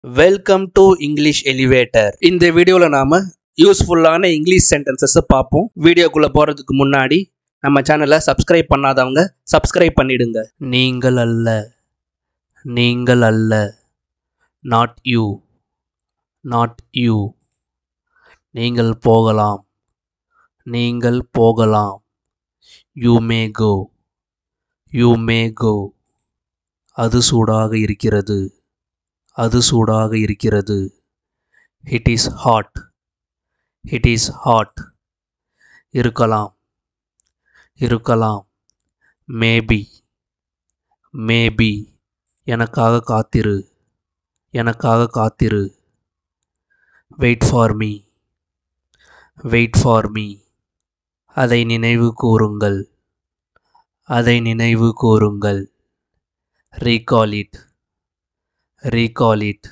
welcome to English elevator இந்த வீடியோவில் நாம் யூஸ்ஃபுல்லான இங்கிலீஷ் சென்டென்சஸை பார்ப்போம் வீடியோக்குள்ளே போகிறதுக்கு முன்னாடி நம்ம சேனலை சப்ஸ்கிரைப் பண்ணாதவங்க சப்ஸ்கிரைப் பண்ணிடுங்க நீங்கள் அல்ல நீங்கள் அல்ல நாட் யூ நாட் யூ நீங்கள் போகலாம் நீங்கள் போகலாம் you may go you may கோ அது சூடாக இருக்கிறது அது சூடாக இருக்கிறது it is hot it is hot இருக்கலாம் இருக்கலாம் மேபி மேபி எனக்காக காத்திரு எனக்காக காத்திரு wait for me wait for me அதை நினைவு கூறுங்கள் அதை நினைவு கூறுங்கள் ரீகால் இட் ரீகால் இட்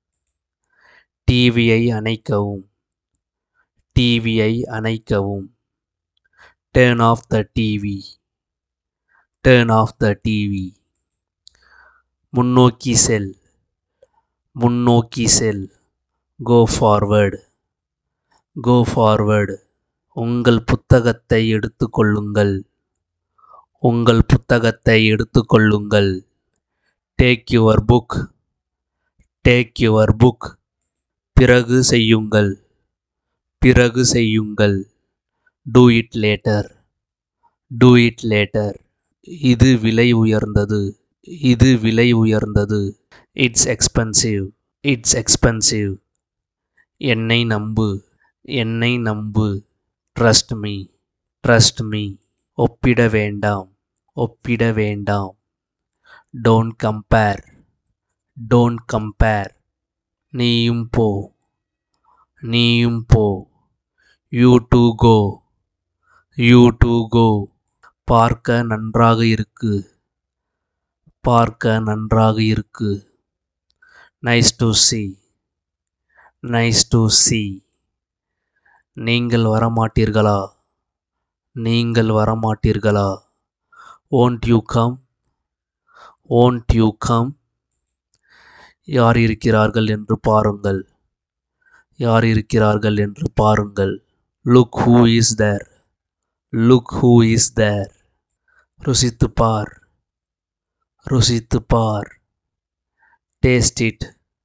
டிவியை அணைக்கவும் டிவியை அணைக்கவும் turn off the TV turn off the TV முன்னோக்கி செல் முன்னோக்கி செல் கோ ஃபார்வர்டு கோ ஃபார்வர்டு உங்கள் புத்தகத்தை எடுத்துக்கொள்ளுங்கள் உங்கள் புத்தகத்தை எடுத்துக்கொள்ளுங்கள் take your book take your book பிறகு செய்யுங்கள் பிறகு செய்யுங்கள் do it later do it later இது விலை உயர்ந்தது இது விலை உயர்ந்தது இட்ஸ் எக்ஸ்பென்சிவ் இட்ஸ் எக்ஸ்பென்சிவ் என்னை நம்பு என்னை நம்பு ட்ரஸ்ட் மீ ட்ரஸ்ட் மீ ஒப்பிட வேண்டாம் ஒப்பிட வேண்டாம் டோன்ட் கம்பேர் டோன்ட் கம்பேர் நீயும் போ நீயும் போ you too go you too go பார்க்க நன்றாக இருக்கு பார்க்க நன்றாக இருக்கு nice to see nice to see நீங்கள் வரமாட்டீர்களா நீங்கள் வரமாட்டீர்களா won't you come won't you come யார் இருக்கிறார்கள் என்று பாருங்கள் யார் இருக்கிறார்கள் என்று பாருங்கள் look who is there look who is there ருசித்து பார் ருசித்து பார் டேஸ்ட் இட்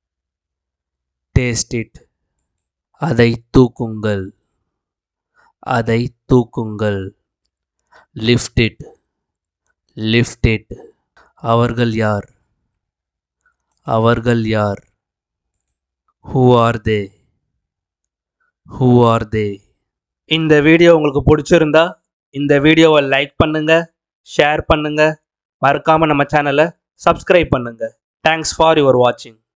டேஸ்ட் இட் அதை தூக்குங்கள் அதை தூக்குங்கள் லிஃப்ட் இட் லிஃப்ட் இட் அவர்கள் யார் அவர்கள் யார் who are they who are they இந்த வீடியோ உங்களுக்கு பிடிச்சிருந்தா இந்த வீடியோவை லைக் பண்ணுங்க ஷேர் பண்ணுங்க மறக்காம நம்ம சேனலை சப்ஸ்கிரைப் பண்ணுங்க தேங்க்ஸ் ஃபார் யுவர் வாட்சிங்